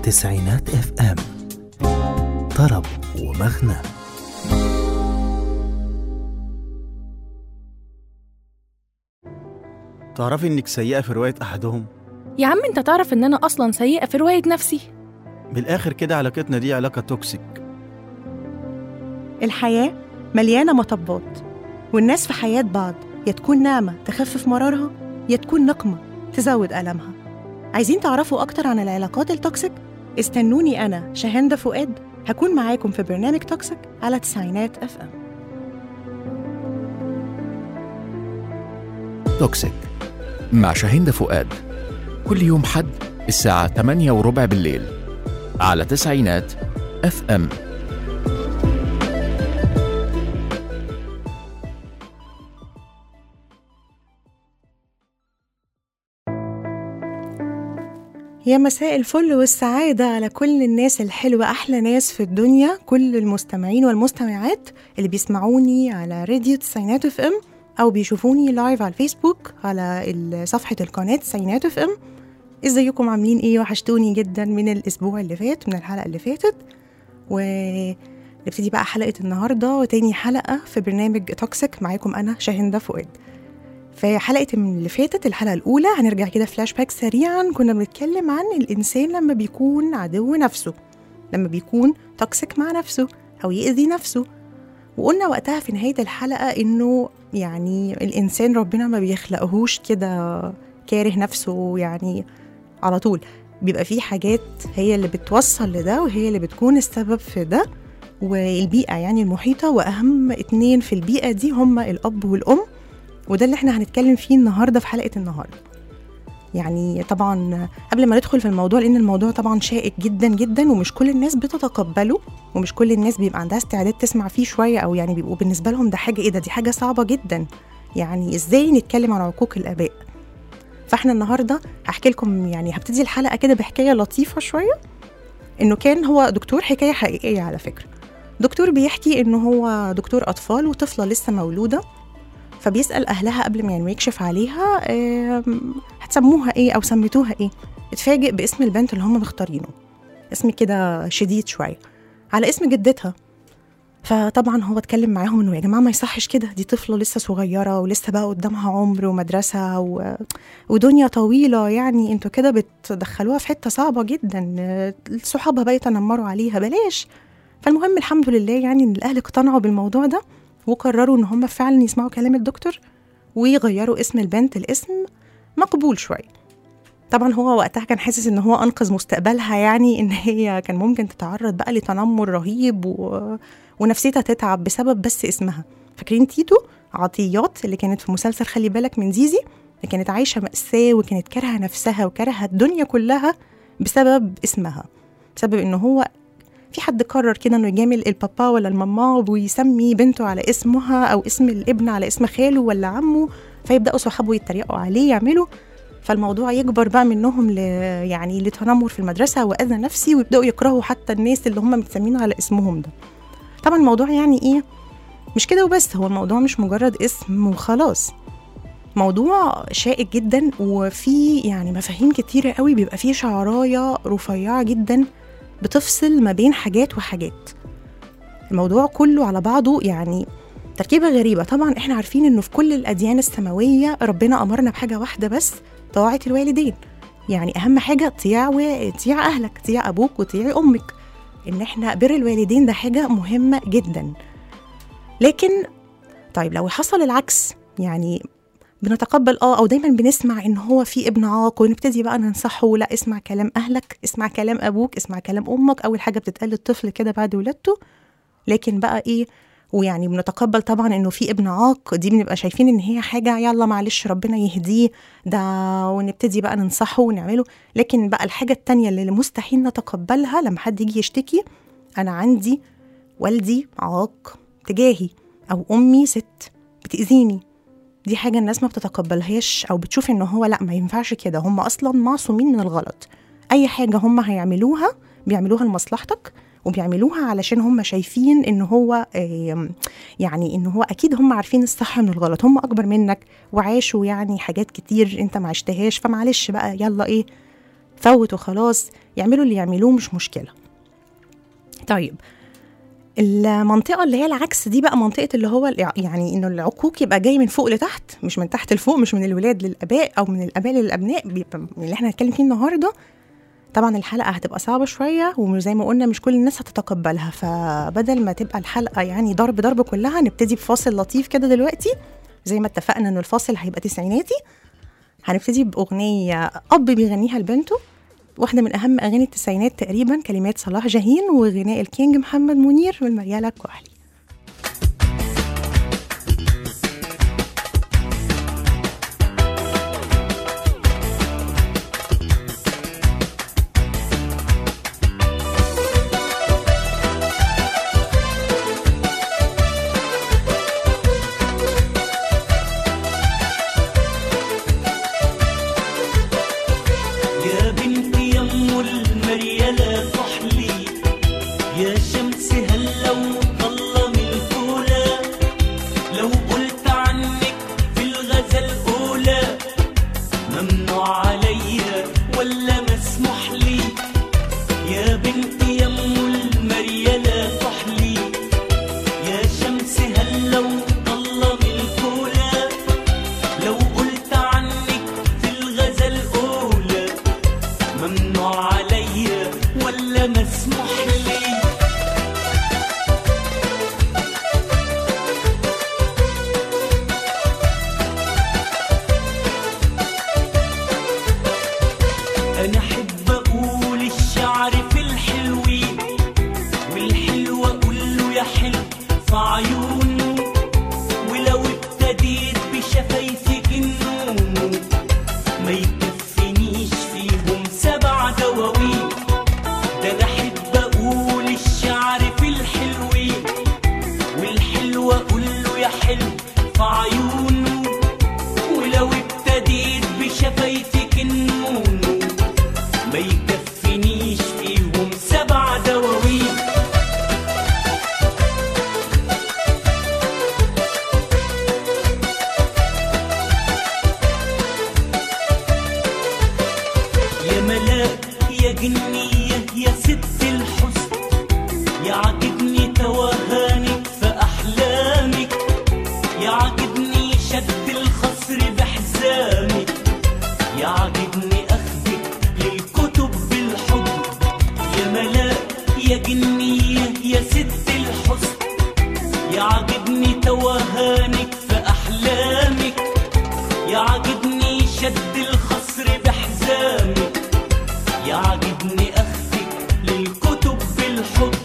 تسعينات اف ام طرب ومغنى تعرفي انك سيئة في رواية احدهم يا عم انت تعرف ان انا اصلا سيئة في رواية نفسي بالاخر كده علاقتنا دي علاقة توكسيك الحياة مليانة مطبات والناس في حياة بعض يا تكون نعمة تخفف مرارها يا تكون نقمة تزود ألمها عايزين تعرفوا أكتر عن العلاقات التوكسيك؟ استنوني أنا شاهندة فؤاد هكون معاكم في برنامج توكسيك على تسعينات اف ام توكسيك مع شاهين فؤاد كل يوم حد الساعة 8 وربع بالليل على تسعينات اف ام يا مساء الفل والسعادة على كل الناس الحلوة أحلى ناس في الدنيا كل المستمعين والمستمعات اللي بيسمعوني على راديو تسعينات اف ام أو بيشوفوني لايف على الفيسبوك على ال- صفحة القناة تسعينات اف ام ازيكم عاملين ايه وحشتوني جدا من الأسبوع اللي فات من الحلقة اللي فاتت ونبتدي بقى حلقة النهاردة وتاني حلقة في برنامج توكسيك معاكم أنا شاهندة فؤاد في حلقة من اللي فاتت الحلقة الأولى هنرجع كده فلاش باك سريعا كنا بنتكلم عن الإنسان لما بيكون عدو نفسه لما بيكون توكسيك مع نفسه أو يأذي نفسه وقلنا وقتها في نهاية الحلقة إنه يعني الإنسان ربنا ما بيخلقهوش كده كاره نفسه يعني على طول بيبقى فيه حاجات هي اللي بتوصل لده وهي اللي بتكون السبب في ده والبيئة يعني المحيطة وأهم اتنين في البيئة دي هما الأب والأم وده اللي احنا هنتكلم فيه النهارده في حلقه النهارده يعني طبعا قبل ما ندخل في الموضوع لان الموضوع طبعا شائك جدا جدا ومش كل الناس بتتقبله ومش كل الناس بيبقى عندها استعداد تسمع فيه شويه او يعني بيبقوا بالنسبه لهم ده حاجه ايه ده دي حاجه صعبه جدا يعني ازاي نتكلم عن عقوق الاباء فاحنا النهارده هحكي لكم يعني هبتدي الحلقه كده بحكايه لطيفه شويه انه كان هو دكتور حكايه حقيقيه على فكره دكتور بيحكي انه هو دكتور اطفال وطفله لسه مولوده فبيسأل أهلها قبل ما يعني يكشف عليها آم، هتسموها إيه أو سميتوها إيه اتفاجئ باسم البنت اللي هم مختارينه اسم كده شديد شوية على اسم جدتها فطبعا هو اتكلم معاهم انه يا جماعه ما يصحش كده دي طفله لسه صغيره ولسه بقى قدامها عمر ومدرسه و... ودنيا طويله يعني انتوا كده بتدخلوها في حته صعبه جدا آه، صحابها بقى يتنمروا عليها بلاش فالمهم الحمد لله يعني ان الاهل اقتنعوا بالموضوع ده وقرروا ان هم فعلا يسمعوا كلام الدكتور ويغيروا اسم البنت الاسم مقبول شويه طبعا هو وقتها كان حاسس ان هو انقذ مستقبلها يعني ان هي كان ممكن تتعرض بقى لتنمر رهيب و... ونفسيتها تتعب بسبب بس اسمها فاكرين تيتو عطيات اللي كانت في مسلسل خلي بالك من زيزي اللي كانت عايشه مأساة وكانت كارهه نفسها وكارهه الدنيا كلها بسبب اسمها بسبب ان هو في حد قرر كده انه يجامل البابا ولا الماما ويسمي بنته على اسمها او اسم الابن على اسم خاله ولا عمه فيبداوا صحابه يتريقوا عليه يعملوا فالموضوع يكبر بقى منهم ل يعني لتنمر في المدرسه واذى نفسي ويبداوا يكرهوا حتى الناس اللي هم متسمين على اسمهم ده طبعا الموضوع يعني ايه مش كده وبس هو الموضوع مش مجرد اسم وخلاص موضوع شائك جدا وفي يعني مفاهيم كتيرة قوي بيبقى فيه شعراية رفيعة جدا بتفصل ما بين حاجات وحاجات الموضوع كله على بعضه يعني تركيبة غريبة طبعا احنا عارفين انه في كل الأديان السماوية ربنا أمرنا بحاجة واحدة بس طاعة الوالدين يعني أهم حاجة طيع و... طيع أهلك طيع أبوك وطيع أمك إن احنا بر الوالدين ده حاجة مهمة جدا لكن طيب لو حصل العكس يعني بنتقبل اه او دايما بنسمع ان هو في ابن عاق ونبتدي بقى ننصحه لا اسمع كلام اهلك اسمع كلام ابوك اسمع كلام امك اول حاجه بتتقال للطفل كده بعد ولادته لكن بقى ايه ويعني بنتقبل طبعا انه في ابن عاق دي بنبقى شايفين ان هي حاجه يلا معلش ربنا يهديه ده ونبتدي بقى ننصحه ونعمله لكن بقى الحاجه التانية اللي مستحيل نتقبلها لما حد يجي يشتكي انا عندي والدي عاق تجاهي او امي ست بتاذيني دي حاجه الناس ما بتتقبلهاش او بتشوف ان هو لا ما ينفعش كده هم اصلا معصومين من الغلط اي حاجه هم هيعملوها بيعملوها لمصلحتك وبيعملوها علشان هم شايفين ان هو آم، يعني ان هو اكيد هم عارفين الصح من الغلط هم اكبر منك وعاشوا يعني حاجات كتير انت ما عشتهاش فمعلش بقى يلا ايه فوت وخلاص يعملوا اللي يعملوه مش مشكله طيب المنطقة اللي هي العكس دي بقى منطقة اللي هو الإع- يعني إنه العقوق يبقى جاي من فوق لتحت مش من تحت لفوق مش من الولاد للآباء أو من الآباء للأبناء بيبقى اللي احنا هنتكلم فيه النهاردة طبعا الحلقة هتبقى صعبة شوية ومش زي ما قلنا مش كل الناس هتتقبلها فبدل ما تبقى الحلقة يعني ضرب ضرب كلها نبتدي بفاصل لطيف كده دلوقتي زي ما اتفقنا إنه الفاصل هيبقى تسعيناتي هنبتدي بأغنية أب بيغنيها لبنته واحدة من أهم أغاني التسعينات تقريبا كلمات صلاح جاهين وغناء الكينج محمد منير والمريالة الكحلي يا بنتي يم المريالة كحلي يا شمس هلا وظلم الفولة لو قلت عنك في الغزل أولى ممنوع عليا ولا مسموح لي يا بنتي يم المريالة كحلي يا شمس هلا وظلم الفولة لو قلت عنك في الغزل أولى ممنوع عليا ولا مسموح لي أنا أحب أقول الشعر في الحلوين والحلو أقول له يا حلو في عيونه ولو ابتديت بشفايفك النوم ما يكفينيش فيهم سبع دواوين ده انا احب اقول الشعر في الحلوين والحلو اقول له يا حلو في عيونه ولو ابتديت بشفايفك النوم ما يكفينيش فيهم سبع دواوين يا ملاك يا جنية يا ست الحسن يعجبني توهانك في أحلامك يعجبني شد الخصر بحزامك يعجبني أخذك للكتب بالحب يا ملاك يا جنية يا ست الحسن يعجبني توهانك في أحلامك يعجبني شد الخصر بحزامك يعجبني أخذك للكتب بالحب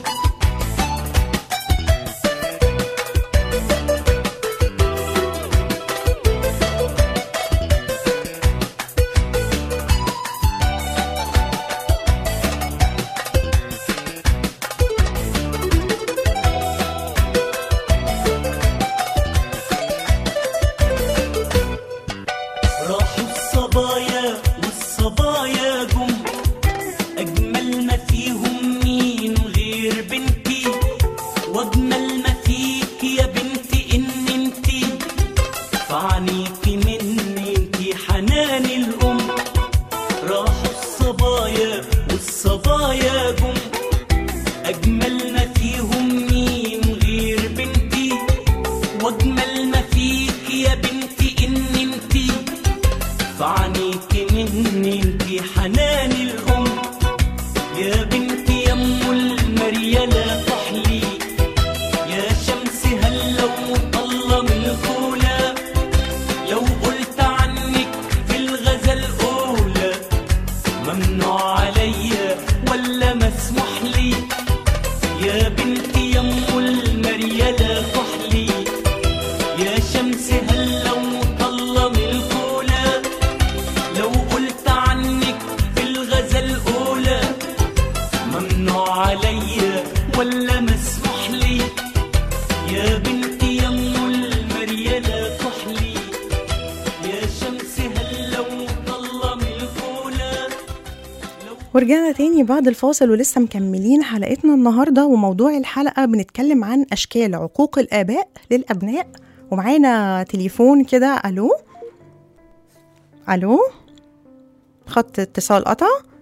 راحوا الصبايا والصبايا جم أجمل ما فيهم مين غير بنتي وأجمل ما فيك يا بنتي إن انتي فعنيكي مني انتي حنان الأم راحوا الصبايا والصبايا جم أجمل ما فيهم مين غير بنتي واجمل ما فيك يا بنتي ان انتي فعنيكي مني انتي حنان الام يا بنتي يم المريالة كحلي يا شمس هلا وطلة من الفولة لو قلت عنك في الغزل أولى ممنوع عليا ولا مسموح لي يا بنتي يم المريالة كحلي يا شمس هلا وطلة من الفولة لو قلت عنك في الغزل أولى ممنوع عليا ولا مسموح لي يا بنتي يم المريالة كحلي يا شمس هلا وطلة من الفولة ورجعنا تاني بعد الفاصل ولسه مكملين حلقتنا النهاردة وموضوع الحلقة بنتكلم عن أشكال عقوق الآباء للأبناء ومعانا تليفون كده ألو ألو خط اتصال قطع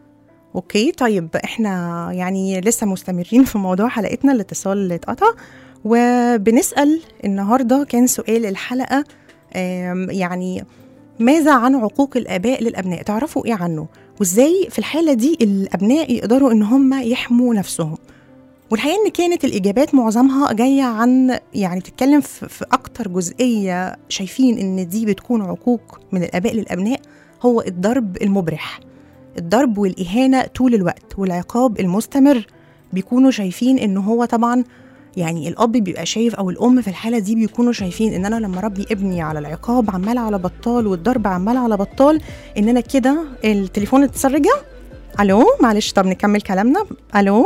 اوكي طيب احنا يعني لسه مستمرين في موضوع حلقتنا الاتصال اللي اتقطع وبنسأل النهارده كان سؤال الحلقة آم، يعني ماذا عن عقوق الآباء للأبناء تعرفوا إيه عنه وإزاي في الحالة دي الأبناء يقدروا إن هم يحموا نفسهم والحقيقة إن كانت الإجابات معظمها جاية عن يعني بتتكلم في, في أكتر جزئية شايفين إن دي بتكون عقوق من الآباء للأبناء هو الضرب المبرح الضرب والإهانة طول الوقت والعقاب المستمر بيكونوا شايفين إن هو طبعا يعني الأب بيبقى شايف أو الأم في الحالة دي بيكونوا شايفين إن أنا لما أربي ابني على العقاب عمال على بطال والضرب عمال على بطال إن أنا كده التليفون اتصل رجع ألو معلش طب نكمل كلامنا ألو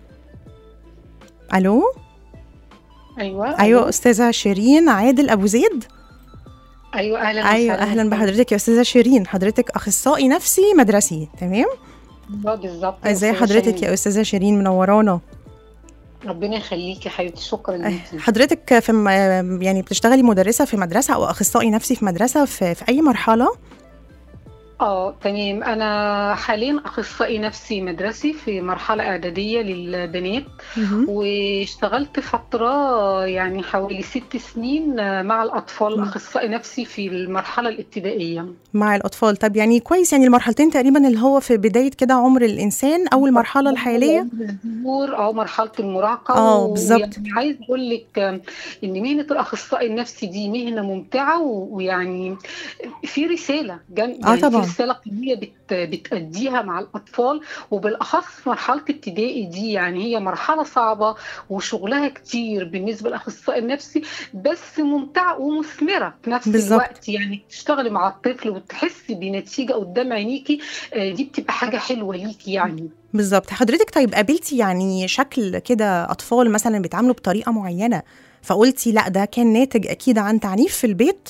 ألو ايوه أيوة أستاذة شيرين عادل أبو زيد ايوه اهلا أيوة وسهلا. أهلا بحضرتك يا أستاذة شيرين حضرتك أخصائي نفسي مدرسي تمام اه بالظبط يا ازي أستاذة حضرتك شيرين. يا استاذه شيرين منورانا ربنا يخليكي حبيبتي شكرا ليكي حضرتك في م... يعني بتشتغلي مدرسه في مدرسه او اخصائي نفسي في مدرسه في, في اي مرحله اه تمام انا حاليا اخصائي نفسي مدرسي في مرحله اعداديه للبنات مهم. واشتغلت فتره يعني حوالي ست سنين مع الاطفال مم. اخصائي نفسي في المرحله الابتدائيه مع الاطفال طب يعني كويس يعني المرحلتين تقريبا اللي هو في بدايه كده عمر الانسان او المرحله الحاليه الظهور او مرحله المراهقه اه، و- بالظبط. ويعني عايز اقول لك آم، ان مهنه الاخصائي النفسي دي مهنه ممتعه و- ويعني في رساله جم... يعني طبعا. في رساله قويه بت... بتأديها مع الاطفال وبالاخص مرحله ابتدائي دي يعني هي مرحله صعبه وشغلها كتير بالنسبه للاخصائي النفسي بس ممتعه ومثمره في نفس بالظبط. الوقت يعني تشتغلي مع الطفل وتحسي بنتيجه قدام عينيكي آه، دي بتبقى حاجه حلوه ليكي يعني بالظبط حضرتك طيب قابلتي يعني شكل كده اطفال مثلا بيتعاملوا بطريقه معينه فقلتي لا ده كان ناتج اكيد عن تعنيف في البيت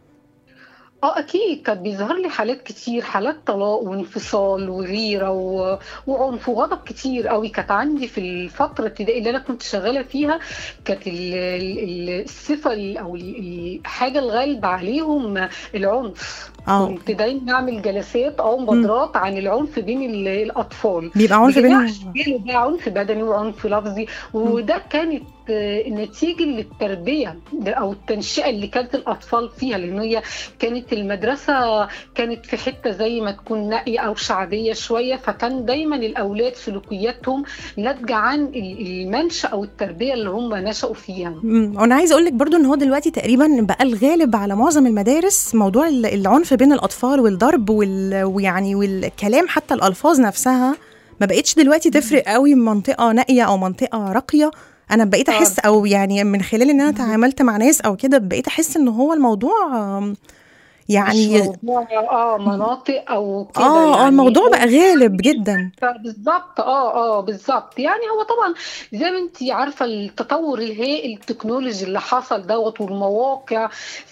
اه اكيد كانت بيظهر لي حالات كتير حالات طلاق وانفصال وغيره و... وعنف وغضب كتير قوي كانت عندي في الفتره الابتدائيه اللي انا كنت شغاله فيها كانت ال... ال- الصفه ال- او ال- الحاجه الغالبه عليهم العنف اه كنت دايما اعمل جلسات او مبادرات عن العنف بين ال- الاطفال بيبقى عنف بجميع بينهم اشكاله بقى عنف بدني وعنف لفظي وده كانت آه، نتيجه للتربيه او التنشئه اللي كانت الاطفال فيها لان هي كانت المدرسه كانت في حته زي ما تكون نائيه او شعبيه شويه فكان دايما الاولاد سلوكياتهم ناتجه عن ال- المنشا او التربيه اللي هم نشأوا فيها امم وانا عايزه اقول لك برضو ان هو دلوقتي تقريبا بقى الغالب على معظم المدارس موضوع ال- العنف بين الاطفال والضرب وال... ويعني والكلام حتى الالفاظ نفسها ما بقتش دلوقتي تفرق قوي من منطقه نائيه او منطقه راقيه انا بقيت آه. احس او يعني من خلال ان انا تعاملت مع ناس او كده بقيت احس ان هو الموضوع آم، يعني مش موضوع اه مناطق او كده اه اه يعني الموضوع هو بقى غالب جدا بالظبط اه اه بالظبط يعني هو طبعا زي ما انت عارفه التطور الهائل التكنولوجي اللي حصل دوت والمواقع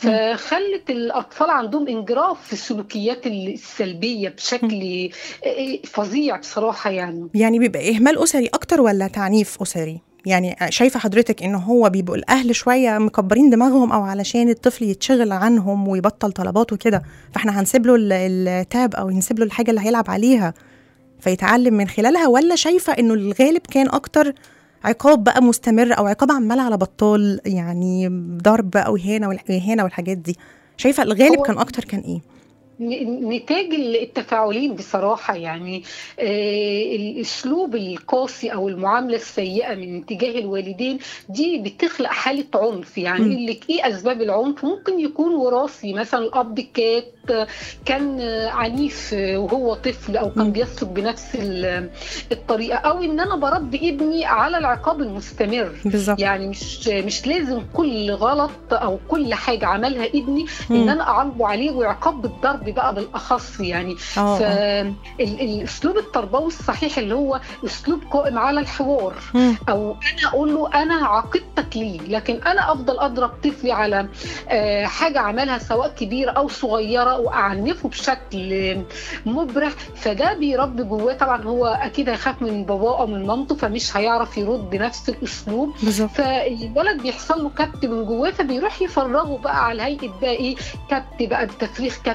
فخلت الاطفال عندهم انجراف في السلوكيات السلبيه بشكل آه، فظيع بصراحه يعني يعني بيبقى اهمال اسري اكتر ولا تعنيف اسري يعني شايفه حضرتك ان هو بيبقوا الاهل شويه مكبرين دماغهم او علشان الطفل يتشغل عنهم ويبطل طلبات وكده فاحنا هنسيب له ال- التاب او هنسيب له الحاجه اللي هيلعب عليها فيتعلم من خلالها ولا شايفه انه الغالب كان اكتر عقاب بقى مستمر او عقاب عمال على بطال يعني ضرب او اهانه والاهانه والحاجات دي شايفه الغالب هو- كان اكتر كان ايه ن- نتاج التفاعلين بصراحة يعني آه، الأسلوب القاسي أو المعاملة السيئة من تجاه الوالدين دي بتخلق حالة عنف يعني مم. يقول لك إيه أسباب العنف ممكن يكون وراثي مثلا الأب كات كان عنيف وهو طفل أو كان مم. بيسلك بنفس ال- الطريقة أو إن أنا بربي ابني على العقاب المستمر بالظبط يعني مش مش لازم كل غلط او كل حاجه عملها ابني ان مم. انا اعاقبه عليه وعقاب بالضرب بقى بالاخص يعني اه آه. فالاسلوب التربوي الصحيح اللي هو اسلوب قائم على الحوار مم. او انا اقول له انا عاقبتك ليه لكن انا افضل اضرب طفلي على آه، حاجه عملها سواء كبيره او صغيره واعنفه بشكل مبرح فده بيربي جواه طبعا هو اكيد هيخاف من باباه او من مامته فمش هيعرف يرد بنفس الاسلوب بالظبط فالولد بيحصل له كبت من جواه فبيروح يفرغه بقى على هيئه بقى ايه كبت بقى بتفريغ كبت إن هو ضرب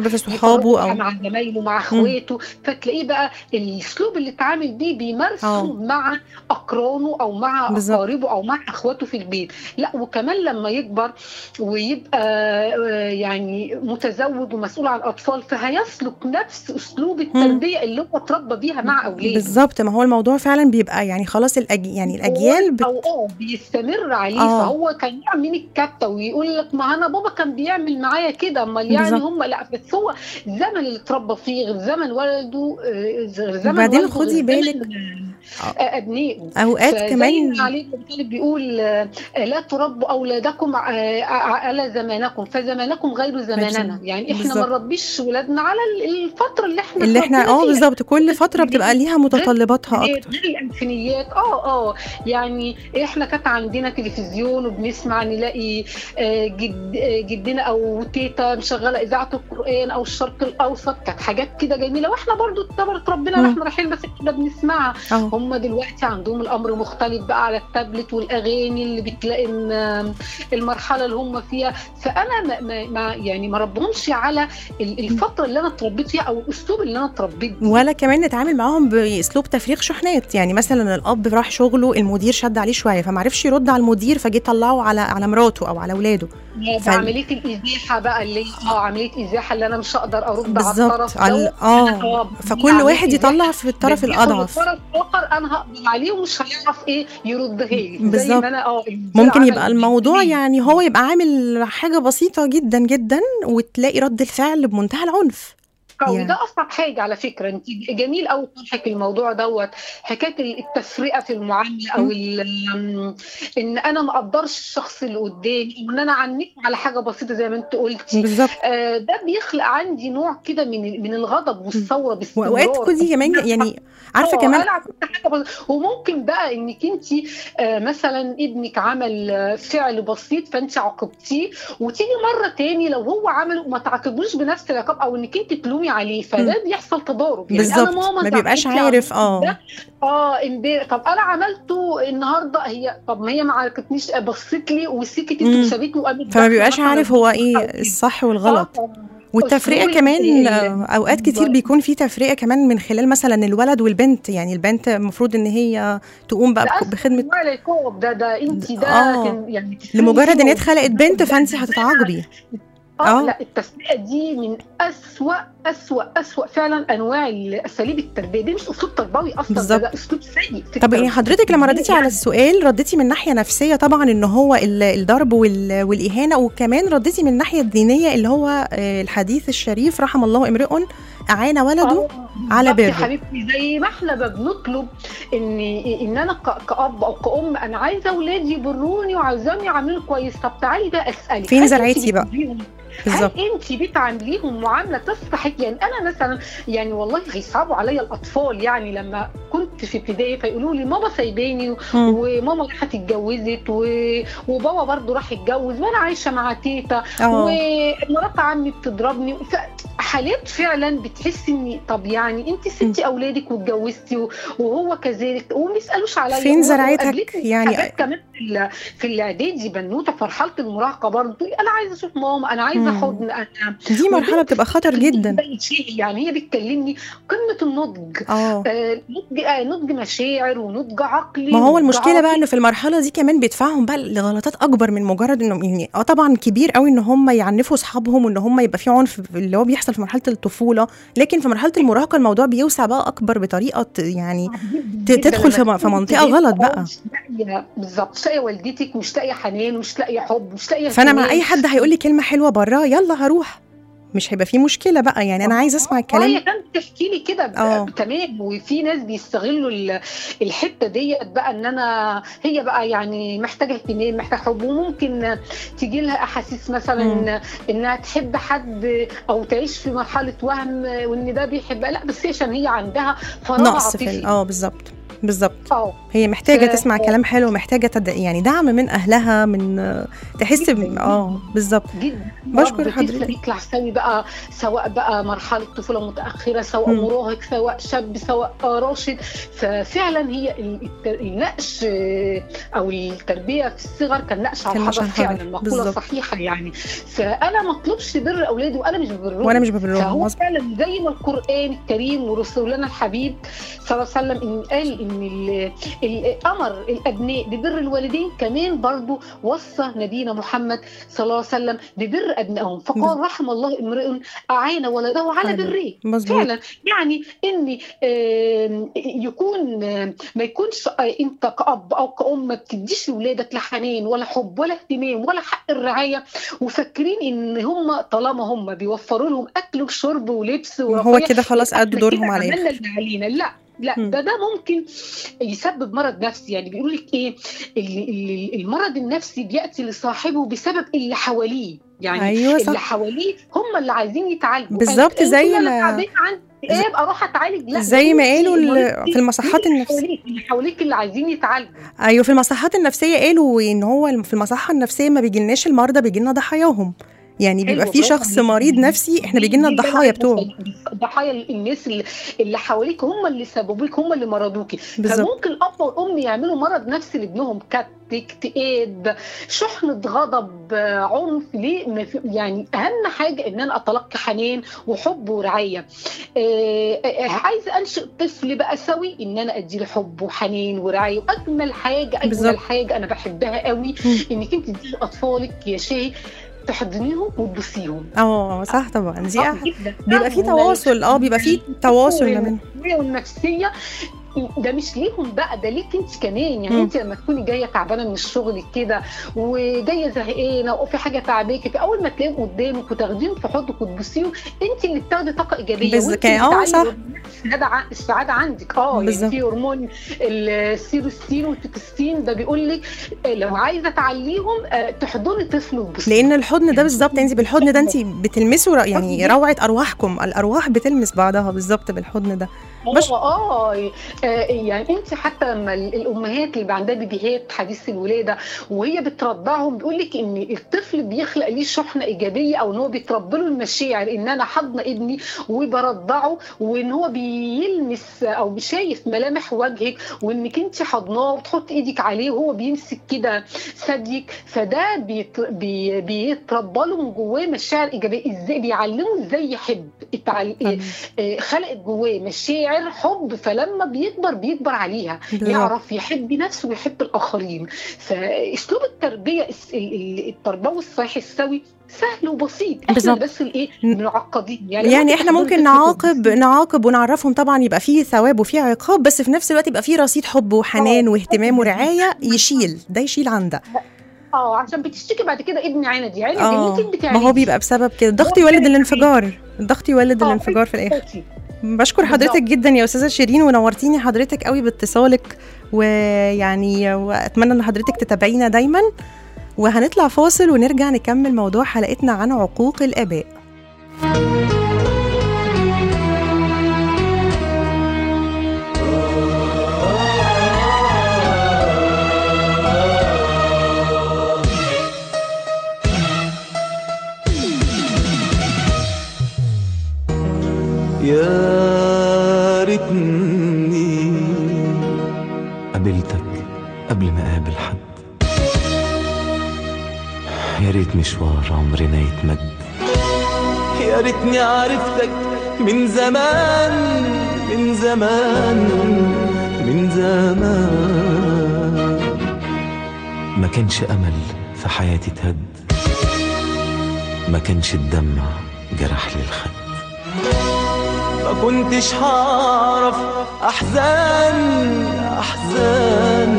ضرب في صحابه او مع زمايله مع اخواته فتلاقيه بقى الاسلوب اللي اتعامل بيه بيمارسه آه. مع اقرانه او مع بالظبط. اقاربه او مع اخواته في البيت لا وكمان لما يكبر ويبقى آه، يعني متزوج ومسؤول عن اطفال فهيسلك نفس اسلوب التربيه اللي هو اتربى بيها مع اولاده بالظبط ما هو الموضوع فعلا بيبقى يعني خلاص الأج... يعني الاجيال بت... او اه بيستمر عليه آه. فهو كان يعمل الكبته ويقول لك ما انا بابا كان بيعمل معايا كده امال يعني بالظبط. هم لا بس هو الزمن اللي اتربى فيه غير زمن والده آه، غير زمن وبعدين والده خدي غير بالك- زمن، آه، ابنائه اوقات فزي كمان ما علي بن طالب بيقول آه، لا تربوا اولادكم آه، على زمانكم فزمانكم غير زماننا زمان. يعني احنا بالظبط. ما نربيش ولادنا على ال- الفتره اللي احنا اللي احنا اتربينا اه فيها. بالظبط كل فتره بتبقى ليها متطلباتها غير اكتر غير الالفينيات اه اه يعني احنا كانت عندنا تلفزيون وبنسمع نلاقي آه، جد آه، جدنا او تيتا مشغله اذاعه القران او الشرق الاوسط كانت حاجات كده جميله واحنا برضو اعتبرت ربنا مم. احنا رايحين بس كده بنسمعها اه هم دلوقتي عندهم الامر مختلف بقى على التابلت والاغاني اللي بتلاقي ان المرحله اللي هم فيها فانا ما ما ما- يعني ما ربهمش على ال- الفتره اللي انا اتربيت فيها او الاسلوب اللي انا اتربيت بيه ولا كمان نتعامل معاهم باسلوب تفريغ شحنات يعني مثلا الاب راح شغله المدير شد عليه شويه فمعرفش يرد على المدير فجه طلعه على على مراته او على اولاده ف- عمليه الازاحه بقى اللي اه عمليه ازاحه اللي انا مش هقدر ارد على بالظبط الطرف على دوت. اه آه، فكل عملية واحد إزاحة. يطلع في الطرف بياخد الاضعف الطرف الاخر انا هقبل عليه ومش هيعرف ايه يردها لي زي بالظبط. ما انا اه المدير ممكن عمل يبقى الموضوع بيه. يعني هو يبقى عامل حاجه بسيطه جدا جدا وتلاقي رد الفعل بمنتهى العنف قوي يعني. ده اصعب حاجه على فكره انت جميل قوي طرحك الموضوع دوت حكايه التفرقه في المعامله او ال- ان انا ما اقدرش الشخص اللي قدامي وان انا عنيت على حاجه بسيطه زي ما انت قلتي بالظبط آه، ده بيخلق عندي نوع كده من من الغضب والثوره باستمرار واوقات كودي كمان يعني عارفه آه، كمان أنا عملت حاجه بسيطة. وممكن بقى انك انت آه، مثلا ابنك عمل آه، فعل بسيط فانت عاقبتيه وتيجي مره تاني لو هو عمله ما تعاقبوش بنفس العقاب او انك انت تلومي عليه فده بيحصل تضارب يعني أنا بالظبط ماما ما بيبقاش زعقت لي عارف على اه ده. اه امبارح طب انا عملته النهارده هي طب ما هي ما عرفتنيش بصت لي وسكتت مم. وسابتني وقامت فما داخلة بيبقاش مثلاً عارف هو أو ايه كده. الصح والغلط آه، والتفرقه أسلوب كمان ال- آه، اوقات كتير بيكون في تفرقه كمان من خلال مثلا الولد والبنت يعني البنت المفروض ان هي تقوم بقى بك- بخدمه انواع العقاب ده ده انت ده آه. كان يعني تفهمي لمجرد ان فيه هي اتخلقت بنت ده- فانت ده- هتتعاقبي اه آه. لا التسميه دي من اسوأ اسوأ اسوأ فعلا انواع اساليب التربيه دي مش اسلوب تربوي اصلا بالظبط. ده, ده اسلوب سيء في طب يعني التربية. حضرتك لما رديتي على يعني السؤال رديتي من ناحيه نفسيه طبعا ان هو ال- الضرب وال- والاهانه وكمان رديتي من الناحيه الدينيه اللي هو آه، الحديث الشريف رحم الله امرئ اعان ولده آه، على بالظبط يا بره. حبيبتي زي ما احنا ما بنطلب ان ان انا ك- كاب او كأم انا عايزه اولادي يبروني وعايزاهم يعملوا كويس طب تعالي بقى اسالك فين هل زرعتي انت بقى؟ بتديهم- بالظبط هل انت بتعامليهم معامله تستحق يعني انا مثلا يعني والله هيصعبوا عليا الاطفال يعني لما كنت في ابتدائي فيقولوا لي ماما سايباني مم. وماما راحت اتجوزت و... وبابا برضه راح يتجوز وانا عايشه مع تيتا اه ومرات عمي بتضربني ف- حالات فعلا بتحسي اني طب يعني انت سبتي اولادك واتجوزتي و- وهو كذلك وما يسالوش عليا فين و- زرعتك؟ وقابلتني يعني- حاجات كمان في ال- في الاعدادي بنوته في مرحله المراهقه برضه انا عايزه اشوف ماما انا عايزه مم. حضن انا دي مرحله بتبقى خطر جدا بقت شيء يعني هي بتكلمني قمه النضج اه آه، نضج آه، نضج مشاعر ونضج عقلي ما هو ونضج المشكله بقى عاطفي. انه في المرحله دي كمان بيدفعهم بقى لغلطات اكبر من مجرد انه يعني اه طبعا كبير قوي ان هم يعنفوا اصحابهم وان هم يبقى في عنف اللي هو بيحصل في مرحله الطفوله لكن في مرحله المراهقه الموضوع بيوسع بقى اكبر بطريقه ت- يعني ت- جداً تدخل في لما م- في تكون منطقة بنت غلط آه بقى. مش لاقيه بالظبط مش لاقيه والدتك مش لاقيه حنان مش لاقيه حب مش لاقيه فانا مع اهتمام. اي حد هيقول لي كلمه حلوه بره يلا هروح مش هيبقى في مشكله بقى يعني انا عايزه اسمع اه هي الكلام كانت تحكي لي كده ب- اه. تمام وفي ناس بيستغلوا ال- الحته ديت بقى ان انا هي بقى يعني محتاجه اهتمام محتاجه حب وممكن تيجي لها احاسيس مثلا مم. انها تحب حد او تعيش في مرحله وهم وان ده بيحبها لا بس هي عشان هي عندها فراغ نقص في ال- عاطفي اه بالظبط بالظبط اه هي محتاجه ف- تسمع كلام حلو محتاجه تد... يعني دعم من اهلها من آه، تحس ب... جداً. اه بالظبط جدا بشكر رب حضرتك. طفل يطلع سوي بقى سواء بقى مرحله طفوله متاخره سواء مم. مراهق سواء شاب سواء آه، راشد ففعلا هي ال- الت- النقش آه، او التربيه في الصغر كان نقش على كان نقش الحجر على الحجر. فعلا مقوله بالظبط. صحيحه يعني فانا ما اطلبش بر اولادي وانا مش ببرهم وانا مش ببرهم فهو مظبوط. فعلا زي ما القران الكريم ورسولنا الحبيب صلى الله عليه وسلم إن قال ان ال- ال- امر الابناء ببر الوالدين كمان برضو وصى نبينا محمد صلى الله عليه وسلم ببر ابنائهم فقال رحم الله امرئ اعان ولده على على بره مظبوط فعلا يعني ان آم، يكون آم، ما يكونش آه، انت كاب او كأم ما بتديش لاولادك لا حنان ولا حب ولا اهتمام ولا حق الرعايه وفاكرين ان هم طالما هم بيوفروا لهم اكل وشرب ولبس هو ورفاهية كده خلاص يبقى أدوا إحنا دورهم كده على عملنا الآخر. اللي علينا لا لا مم. ده ده ممكن يسبب مرض نفسي يعني بيقول لك ايه ال- ال- المرض النفسي بياتي لصاحبه بسبب اللي حواليه يعني ايوه اللي صح حواليه هم اللي عايزين يتعالجوا بالظبط أنا- زي أنا ما- تعبانة عندي اكتئاب اروح اتعالج لا زي ما أنت قالوا ال- المريض في المصحات اللي النفسية. حواليك اللي حواليك اللي عايزين يتعالجوا ايوه في المصحات النفسيه قالوا ان هو في المصحه النفسيه ما بيجيلناش المرضى بيجيلنا ضحاياهم يعني بيبقى أيوة، في برافو شخص عليك. مريض نفسي احنا دي- بيجيلنا دي بقى الضحايا بتوعه ضحايا الناس اللي, اللي حواليك هم اللي سببوك هم اللي مرضوكي بالظبط فممكن الاب والام يعملوا مرض نفسي لابنهم كت اكتئاب شحنة غضب آه، عنف ليه ما في- يعني اهم حاجه ان انا اتلقى حنان وحب ورعايه آه، آه، عايزه انشئ طفل بقى سوي ان انا اديله حب وحنان ورعايه واجمل حاجه اجمل بالظبط. حاجه انا بحبها قوي مم. انك انت تدي اطفالك يا شاي تحضنيهم وتبوسيهم اه صح طبعا دي صح أح- جدا. بيبقى في أجمل تواصل اه بيبقى في تواصل ما بينهم النفسيه والنفسيه ده مش ليهم بقى ده ليك انت كمان يعني مم. انت لما تكوني جايه تعبانه من الشغل كده وجايه زهقانه وفي حاجه تعباكي في اول ما تلاقيهم قدامك وتاخديهم في حضنك وتبوسيهم انت اللي بتاخدي طاقه ايجابيه بز- وانت كان- اللي اه بتعلي صح. هرمونات السعاده ع- السعاده عندك اه يعني بالظبط. في هرمون السيروستين والتكستين ده بيقول لك لو عايزه تعليهم آه، تحضني طفل وتبوسيه لان الحضن ده بالظبط انت بالحضن ده انت بتلمسوا ر- يعني روعه ارواحكم الارواح بتلمس بعضها بالظبط بالحضن ده بش- اه اه آه، يعني انت حتى لما ال- الامهات اللي بيبقى عندها بيبيهات حديث الولاده وهي بترضعهم بيقول لك ان الطفل بيخلق ليه شحنه ايجابيه او ان هو بيتربى له المشاعر ان انا حاضنه ابني وبرضعه وان هو بيلمس او شايف ملامح وجهك وانك انت حضناه وتحط ايدك عليه وهو بيمسك كده ثديك فده بيت بي بيتربى له من جواه مشاعر ايجابيه ازاي بيعلمه ازاي يحب التعل... آه، خلقت جواه مشاعر حب فلما بيكبر بيكبر عليها بالظبط. يعرف يحب نفسه ويحب الاخرين فاسلوب التربيه الس- ال- ال- التربوي الصحي السوي سهل وبسيط احنا بالظبط. بس الايه ن- معقدين يعني احنا تاخدوا ممكن طفل نعاقب وتبوسيه. نعاقب ونعرفهم طبعا يبقى فيه ثواب وفيه عقاب بس في نفس الوقت يبقى فيه رصيد حب وحنان آه. واهتمام ورعايه يشيل ده يشيل عن ده اه عشان بتشتكي بعد كده ابني عندي عندي اه ممكن ما بتعملي هو بيبقى بسبب كده الضغط يولد الانفجار الضغط يولد آه، الانفجار في الاخر بتاعتي. بشكر حضرتك بالظبط. جدا يا استاذه شيرين ونورتيني حضرتك قوي باتصالك ويعني واتمنى ان حضرتك تتابعينا دايما وهنطلع فاصل ونرجع نكمل موضوع حلقتنا عن عقوق الاباء يا ريتني قابلتك قبل ما اقابل حد يا ريت مشوار عمرنا يتمد يا ريتني عرفتك من زمان من زمان من زمان ما كانش امل في حياتي تهد ما كانش الدمع جرح لي الخد ما كنتش هعرف احزان احزان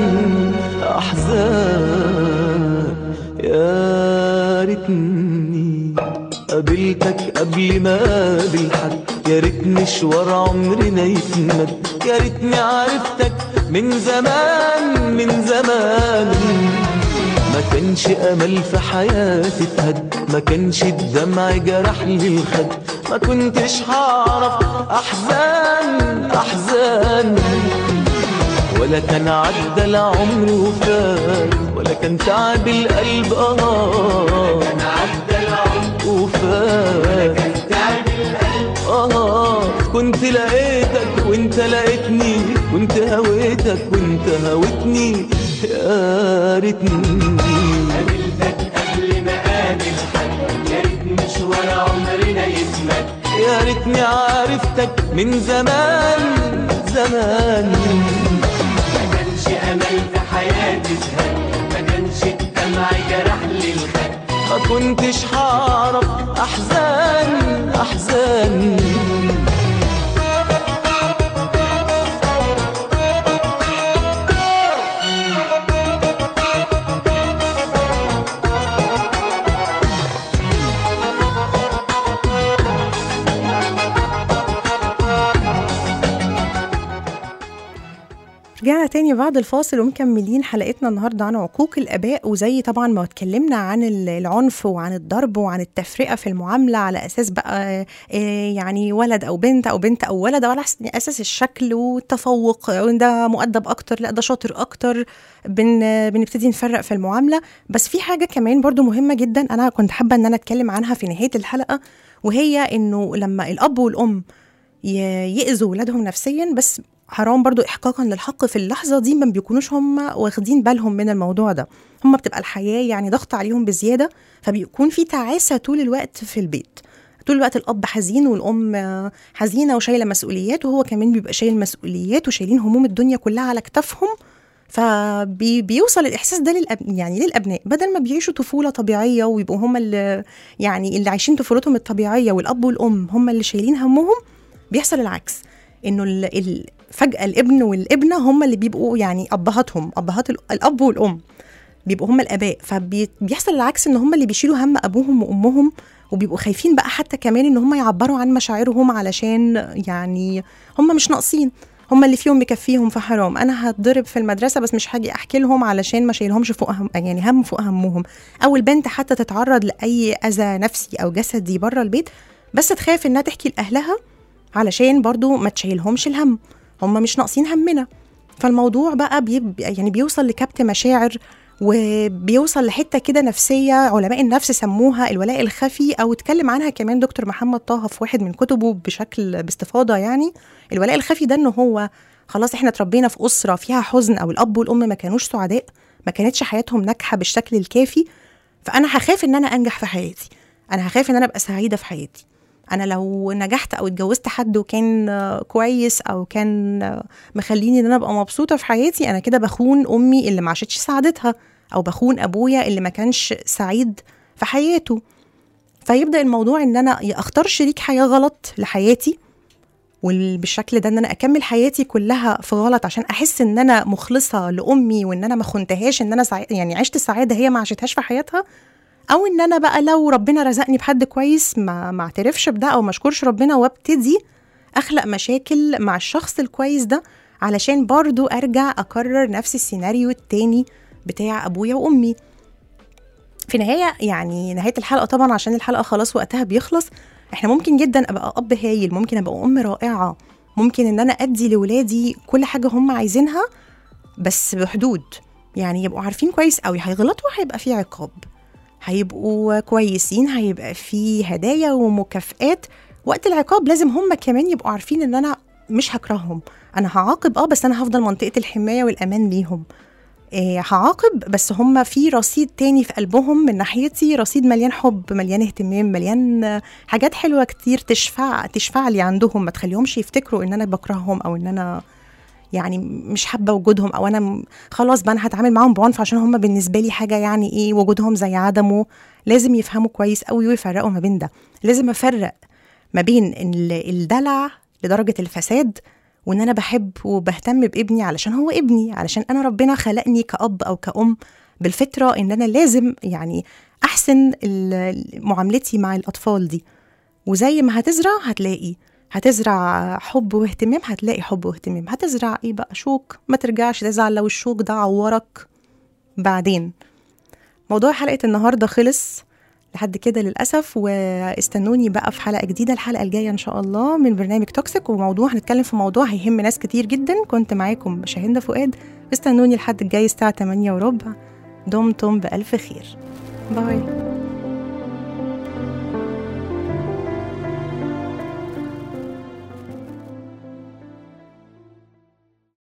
احزان يا ريتني قابلتك قبل ما اقابل حد يا ريت مشوار عمرنا يتمد يا ريتني عرفتك من زمان من زمان ما كانش امل في حياتي تهد ما كانش الدمع جرح لي الخد ما كنتش هعرف احزان احزان ولا كان عدى العمر وفات ولا كان تعب القلب اه كان عدى العمر وفات كان تعب القلب اه كنت لقيتك وانت لقيتني كنت هويتك وانت هويتني يا ريتني قابلتك قبل ما قابل حد يا ريت مشوار عمرنا يتمد يا ريتني عرفتك من زمان زمان ما كانش امل في حياتي اتهد ما كانش الدمع جرح لي الخد ما كنتش هعرف احزان احزان رجعنا تاني بعد الفاصل ومكملين حلقتنا النهارده عن عقوق الاباء وزي طبعا ما اتكلمنا عن ال- العنف وعن الضرب وعن التفرقه في المعامله على اساس بقى آه، يعني ولد او بنت او بنت او ولد على أس- اساس الشكل والتفوق آه، ده مؤدب اكتر لا ده شاطر اكتر بن بنبتدي نفرق في المعامله بس في حاجه كمان برضو مهمه جدا انا كنت حابه ان انا اتكلم عنها في نهايه الحلقه وهي انه لما الاب والام ي- يأذوا ولادهم نفسيا بس حرام برضو إحقاقا للحق في اللحظة دي ما بيكونوش هم واخدين بالهم من الموضوع ده هم بتبقى الحياة يعني ضغط عليهم بزيادة فبيكون في تعاسة طول الوقت في البيت طول الوقت الأب حزين والأم آه، حزينة وشايلة مسؤوليات وهو كمان بيبقى شايل مسؤوليات وشايلين هموم الدنيا كلها على كتافهم فبيوصل الإحساس ده للأب... يعني للأبناء بدل ما بيعيشوا طفولة طبيعية ويبقوا هم اللي يعني اللي عايشين طفولتهم الطبيعية والأب والأم هم اللي شايلين همهم بيحصل العكس انه ال... ال... فجاه الابن والابنه هم اللي بيبقوا يعني ابهاتهم ابهات ال- الاب والام بيبقوا هم الاباء فبيحصل العكس ان هم اللي بيشيلوا هم ابوهم وامهم وبيبقوا خايفين بقى حتى كمان ان هم يعبروا عن مشاعرهم علشان يعني هم مش ناقصين هم اللي فيهم مكفيهم فحرام انا هتضرب في المدرسه بس مش هاجي احكي لهم علشان ما شايلهمش فوق هم يعني هم فوق همهم او البنت حتى تتعرض لاي اذى نفسي او جسدي بره البيت بس تخاف انها تحكي لاهلها علشان برضو ما تشيلهمش الهم هم مش ناقصين همنا فالموضوع بقى بيب يعني بيوصل لكبت مشاعر وبيوصل لحته كده نفسيه علماء النفس سموها الولاء الخفي او اتكلم عنها كمان دكتور محمد طه في واحد من كتبه بشكل باستفاضه يعني الولاء الخفي ده ان هو خلاص احنا اتربينا في اسره فيها حزن او الاب والام ما كانوش سعداء ما كانتش حياتهم ناجحه بالشكل الكافي فانا هخاف ان انا انجح في حياتي انا هخاف ان انا ابقى سعيده في حياتي انا لو نجحت او اتجوزت حد وكان آه، كويس او كان آه، مخليني ان انا ابقى مبسوطه في حياتي انا كده بخون امي اللي ما عاشتش سعادتها او بخون ابويا اللي ما كانش سعيد في حياته فيبدا الموضوع ان انا يا اختار شريك حياه غلط لحياتي وبالشكل ده ان انا اكمل حياتي كلها في غلط عشان احس ان انا مخلصه لامي وان انا ما خنتهاش ان انا سعي... يعني عشت سعاده هي ما عاشتهاش في حياتها او ان انا بقى لو ربنا رزقني بحد كويس ما ما اعترفش بده او ما اشكرش ربنا وابتدي اخلق مشاكل مع الشخص الكويس ده علشان برضو ارجع اكرر نفس السيناريو التاني بتاع ابويا وامي في نهاية يعني نهاية الحلقة طبعا عشان الحلقة خلاص وقتها بيخلص احنا ممكن جدا ابقى اب هايل ممكن ابقى ام رائعة ممكن ان انا ادي لولادي كل حاجة هم عايزينها بس بحدود يعني يبقوا عارفين كويس قوي هيغلطوا هيبقى في عقاب هيبقوا كويسين هيبقى في هدايا ومكافآت وقت العقاب لازم هم كمان يبقوا عارفين ان انا مش هكرههم انا هعاقب اه بس انا هفضل منطقة الحماية والامان ليهم إيه هعاقب بس هم في رصيد تاني في قلبهم من ناحيتي رصيد مليان حب مليان اهتمام مليان آه، حاجات حلوه كتير تشفع تشفع لي عندهم ما تخليهمش يفتكروا ان انا بكرههم او ان انا يعني مش حابه وجودهم او انا م- خلاص بقى انا هتعامل معاهم بعنف عشان هم بالنسبه لي حاجه يعني ايه وجودهم زي عدمه لازم يفهموا كويس قوي ويفرقوا ما بين ده لازم افرق ما بين ال- الدلع لدرجه الفساد وان انا بحب وبهتم بابني علشان هو ابني علشان انا ربنا خلقني كأب او كأم بالفطره ان انا لازم يعني احسن ال- معاملتي مع الاطفال دي وزي ما هتزرع هتلاقي هتزرع حب واهتمام هتلاقي حب واهتمام هتزرع ايه بقى شوك ما ترجعش تزعل لو الشوك ده عورك بعدين موضوع حلقة النهاردة خلص لحد كده للاسف واستنوني بقى في حلقه جديده الحلقه الجايه ان شاء الله من برنامج توكسيك وموضوع هنتكلم في موضوع هيهم ناس كتير جدا كنت معاكم شاهندة فؤاد استنوني الحد الجاي الساعه 8 وربع دمتم بالف خير باي